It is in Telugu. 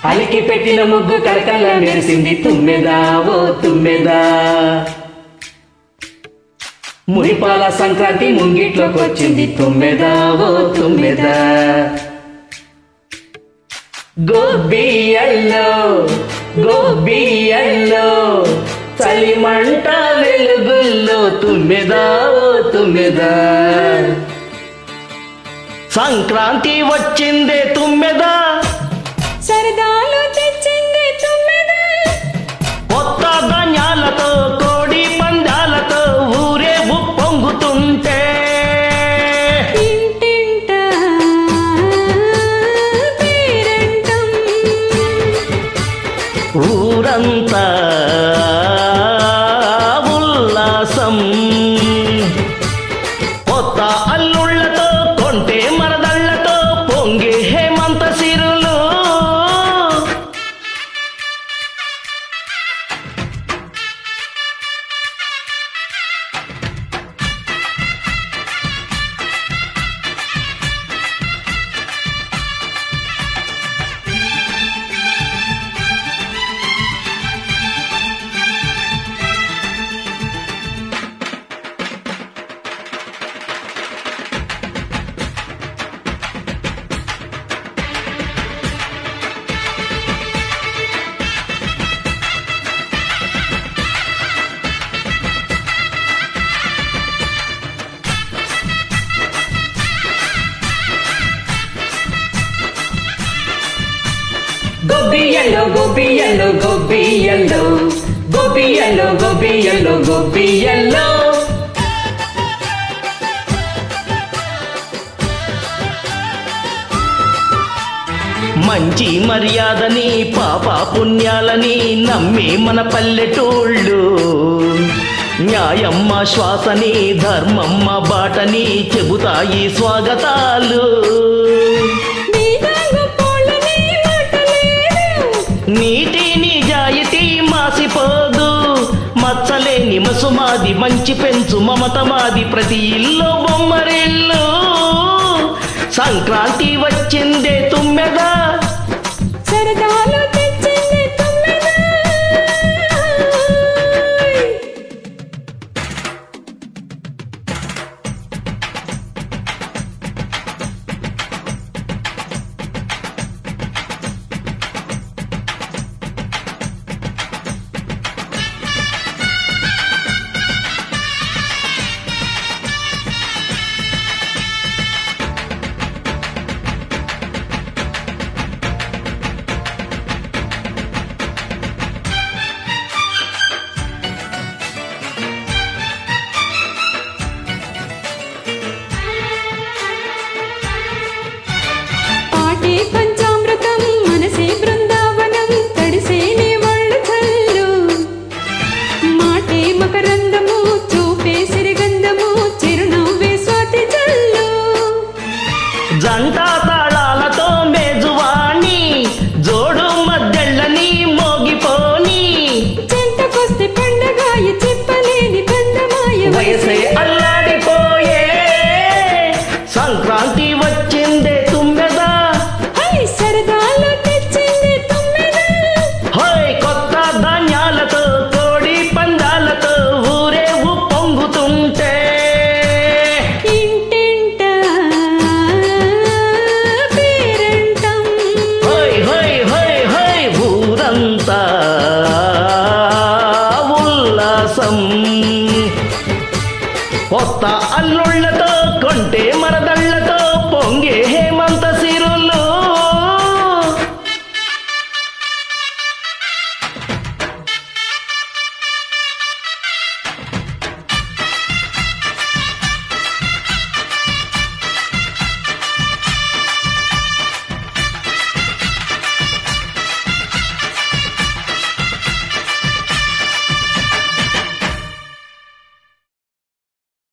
అలికి పెట్టిన ముగ్గు కడకల్ల మెరిసింది తుమ్మెదా ఓ తుమ్మెదా మురిపాల సంక్రాంతి ముంగిట్లోకి వచ్చింది తుమ్మెదా ఓ తుమ్మెదా గోబియల్లో గోబియల్లో చలిమంట వెలుగుల్లో తుమ్మెదా ఓ తుమ్మెదా సంక్రాంతి వచ్చిందే తుమ్మెదా సరదాలు తెచ్చింది తుమ్మెదా కొత్త ధాన్యాలతో కోడి పందాలతో ఊరే ఉప్పొంగుతుంటే ఇంటింట పేరంటం ఊరంతా ఉల్లాసం కొత్త అల్లుళ్ళతో కొంటే మరదళ్ళతో పొంగే హేమంత సిరులు గొబ్బియల్లో గొబ్బియల్లో గొబ్బియల్లో గొబ్బియల్లో గొబ్బియల్లో గొబ్బియల్లో మంచి మర్యాదని పాప పుణ్యాలని నమ్మి మన పల్లెటూళ్ళు న్యాయమ్మ శ్వాసని ధర్మమ్మ బాటని చెబుతాయి స్వాగతాలు మీద గొప్పోళ్ళని మాటలేదు నీటి నిజాయితీ మాసిపోదు మచ్చలేని మసుమాది మంచి పెంచు మమత మాది ప్రతి ఇల్లు బొమ్మరిల్లు సంక్రాంతి వచ్చిందే తుమ్మెదా సరదాలు తెచ్చింది తుమ్మెదా పాటే పంచామృతం మనసే బృందావనం తడిసేనే వాళ్ళ చల్లు మాటే మకరందము చూపే సిరిగంధము చిరునవ్వే స్వాతి చల్లు జంట తాళాలతో మేజువాణి జోడు మద్దెళ్ళని మోగిపోని చెంతకొస్తే పండగాయ చెప్పలేని బంధమాయ వయసే అల్లాడిపోయే సంక్రాంతి వచ్చిందే తుమ్మెదా హై సరదాలు తెచ్చింది తుమ్మెదా హోయ్ కొత్త ధాన్యాలతో కోడి పందాలతో ఊరే ఉప్పొంగుతుంటే ఇంటింట పేరంటం హోయ్ హోయ్ హోయ్ హోయ్ ఊరంతా ఉల్లాసం కొత్త అల్లుళ్ళతో కొంటే మరదళ్ళతో పొంగే హేమంత